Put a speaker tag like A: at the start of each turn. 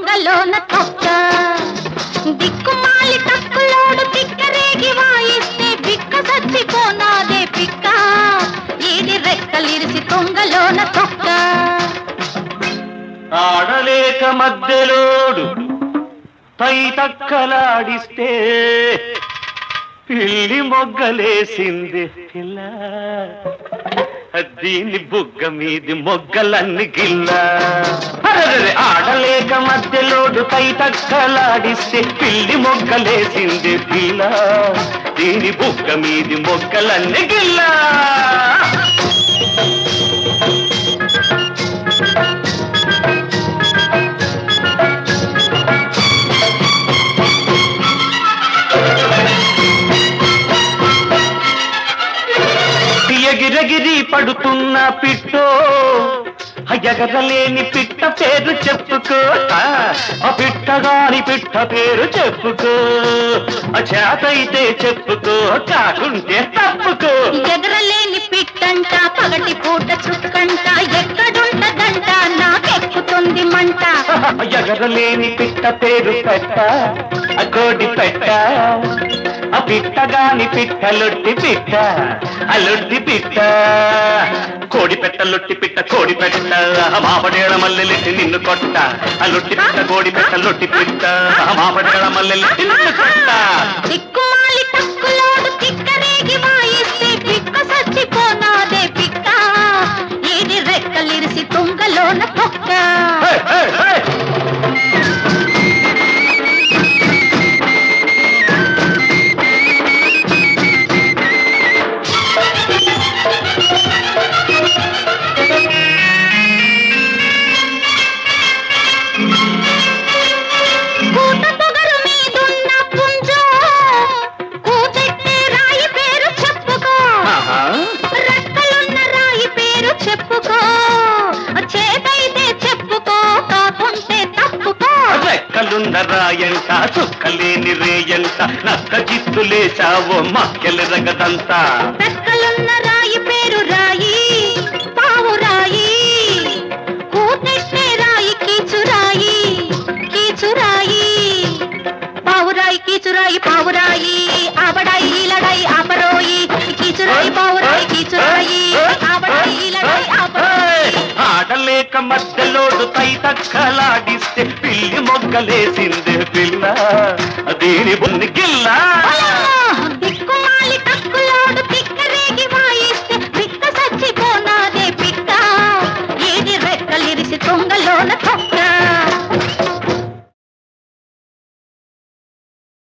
A: తొంగలోన తొక్క దిక్కుమాలి తక్కులోడు తిక్కరేగి వాయిస్తే బిక్క సచ్చిపోనాదే పిక్క ఈడి రెక్కలిరిసి తొంగలోన తొక్క
B: ఆడలేక మధ్యలోడు పై తక్కలాడిస్తే పిల్లి మొగ్గలేసింది పిల్ల దీని బుగ్గ మీది మొగ్గలన్ని గిల్ల అరెరెరె, ఆడలేక మధ్యలోడు పై తక్కలాడిస్తే పిల్లి మొగ్గలేసింది పిల్ల దీని బుగ్గ మీది మొగ్గలన్ని గిల్ల ఎగిరెగిరి పడుతున్న పిట్టో ఆ ఎగరలేని పిట్ట పేరు చెప్పుకో ఆ, ఆ పిట్టగాని పిట్ట పేరు చెప్పుకో ఆ చేతైతే చెప్పుకో కాకుంటే తప్పుకో
A: ఎగరలేని పిట్టంట పగటి పూట చుక్కంట ఎక్కడుంటదంట నాకెక్కుతుంది మంట
B: ఎగరలేని పిట్ట పేరు పెట్ట ఆ కోడి పెట్ట ఆ పిట్టగాని పిట్ట లొట్టి పిట్ట ఆ లొట్టి పిట్ట కోడి పెట్ట లొట్టి పిట్ట కోడి పెట్ట మాపడేళ మల్లెలెట్టి నిన్ను కొట్ట ఆ లొట్టి పిట్ట కోడి పెట్ట లొట్టి పిట్ట మాపడేళ మల్లెలెట్టి నిన్ను కొట్ట
A: దిక్కుమాలి తక్కులోడు తిక్కరేగి వాయిస్తే పిక్క సచ్చిపోనాదే పిక్క ఈడి రెక్కలిరిసి తుంగలోన తొక్క
B: హే, హే, హే!
A: కూత పొగరు మీదున్న పుంజు కూచెట్టే రాయి పేరు చెప్పుకో
B: ఆహా.
A: రెక్కలున్న రాయి పేరు చెప్పుకో చేతైతే చెప్పుకో కాకుంటే తప్పుకో
B: రెక్కలున్న రాయంట చుక్కలేని రేయంట నక్క జిత్తులేశావో మక్కెలు రగదంతా
A: రెక్కలున్న రాయి పేరు రాయి పావు రాయి కూతెట్టే రాయి కీచురాయి కీచురాయి పావురాయి కీచురాయి పావురాయి ఆబడాయి ఈలడాయి ఆపరోయి కీచురాయి పావురాయి కీచురాయి ఆబడాయి ఈలడాయి ఆపరోయి
B: ఆడలేక మధ్యలోడు తై తక్కలాడిస్తే పిల్లి మొగ్గలేసింది పిల్ల దీని బున్ని గిల్ల
A: దిక్కుమాలి తక్కులోడు తిక్కరేగి వాయిస్తే పిక్క సచ్చిపోనాదే పిక్క ఏది రెక్కలిరిసి తొంగలోన తొక్క